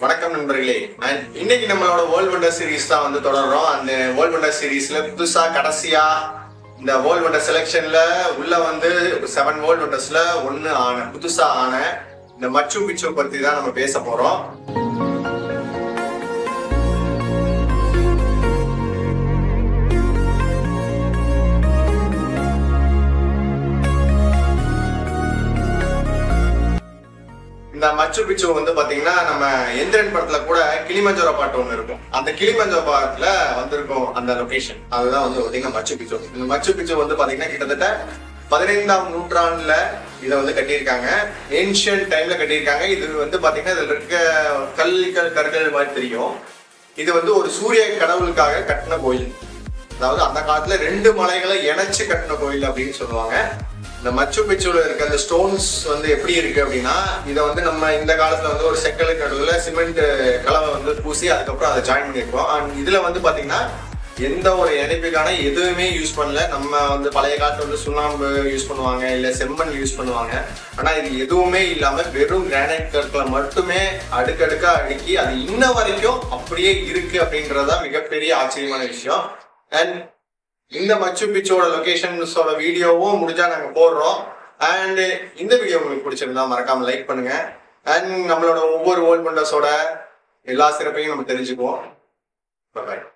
வணக்கம் நண்பர்களே நான் இன்னைக்கு நம்மளோட வேர்ல்ட் வண்டர் சீரிஸ் தான் வந்து தொடர்றோம் அந்த வேர்ல்ட் வண்டர் சீரிஸ்ல புதுசா கடைசியா இந்த வேர்ல்ட் வண்டர் செலெக்ஷன்ல உள்ள வந்து செவன் வேர்ல்ட் வண்டர்ஸ்ல ஒன்னு ஆன புதுசா ஆன இந்த மச்சு பிச்சு பத்தி தான் நம்ம பேச போறோம் இந்த மச்சு பிச்சு வந்து பாத்தீங்கன்னா நம்ம எந்திரன் படத்துல கூட கிளிமஞ்சோரா பாட்டு ஒண்ணு இருக்கும் அந்த கிளிமஞ்சோரா பாட்டுல வந்திருக்கும் அந்த லொகேஷன் அதுதான் வந்து பாத்தீங்கன்னா மச்சு பிச்சு இந்த மச்சு பிச்சு வந்து பாத்தீங்கன்னா கிட்டத்தட்ட பதினைந்தாம் நூற்றாண்டுல இதை வந்து கட்டியிருக்காங்க ஏன்ஷியன் டைம்ல கட்டியிருக்காங்க இது வந்து பாத்தீங்கன்னா இதுல இருக்க கல்கள் கற்கள் மாதிரி தெரியும் இது வந்து ஒரு சூரிய கடவுளுக்காக கட்டின கோயில் அதாவது அந்த காலத்துல ரெண்டு மலைகளை இணைச்சு கட்டின கோயில் அப்படின்னு சொல்லுவாங்க இந்த மச்சு பிச்சுல இருக்க அந்த ஸ்டோன்ஸ் வந்து எப்படி இருக்கு அப்படின்னா இதை வந்து நம்ம இந்த காலத்துல வந்து ஒரு செக்கலுக்கு நடுவில் சிமெண்ட் கலவை வந்து பூசி அதுக்கப்புறம் அதை ஜாயின் பண்ணியிருக்கோம் அண்ட் இதுல வந்து பாத்தீங்கன்னா எந்த ஒரு இணைப்புக்கான எதுவுமே யூஸ் பண்ணல நம்ம வந்து பழைய காலத்துல வந்து சுண்ணாம்பு யூஸ் பண்ணுவாங்க இல்ல செம்மண் யூஸ் பண்ணுவாங்க ஆனா இது எதுவுமே இல்லாம வெறும் கிரானைட் கற்களை மட்டுமே அடுக்கடுக்கா அடுக்கி அது இன்ன வரைக்கும் அப்படியே இருக்கு அப்படின்றதா மிகப்பெரிய ஆச்சரியமான விஷயம் அண்ட் இந்த மச்சு பிச்சோட லொகேஷன்ஸோட வீடியோவும் முடிஞ்சா நாங்க போடுறோம் அண்ட் இந்த வீடியோ உங்களுக்கு பிடிச்சிருந்தா மறக்காம லைக் பண்ணுங்க அண்ட் நம்மளோட ஒவ்வொரு வேர்ல்ட் வண்டர்ஸோட எல்லா சிறப்பையும் நம்ம தெரிஞ்சுக்குவோம் பாய்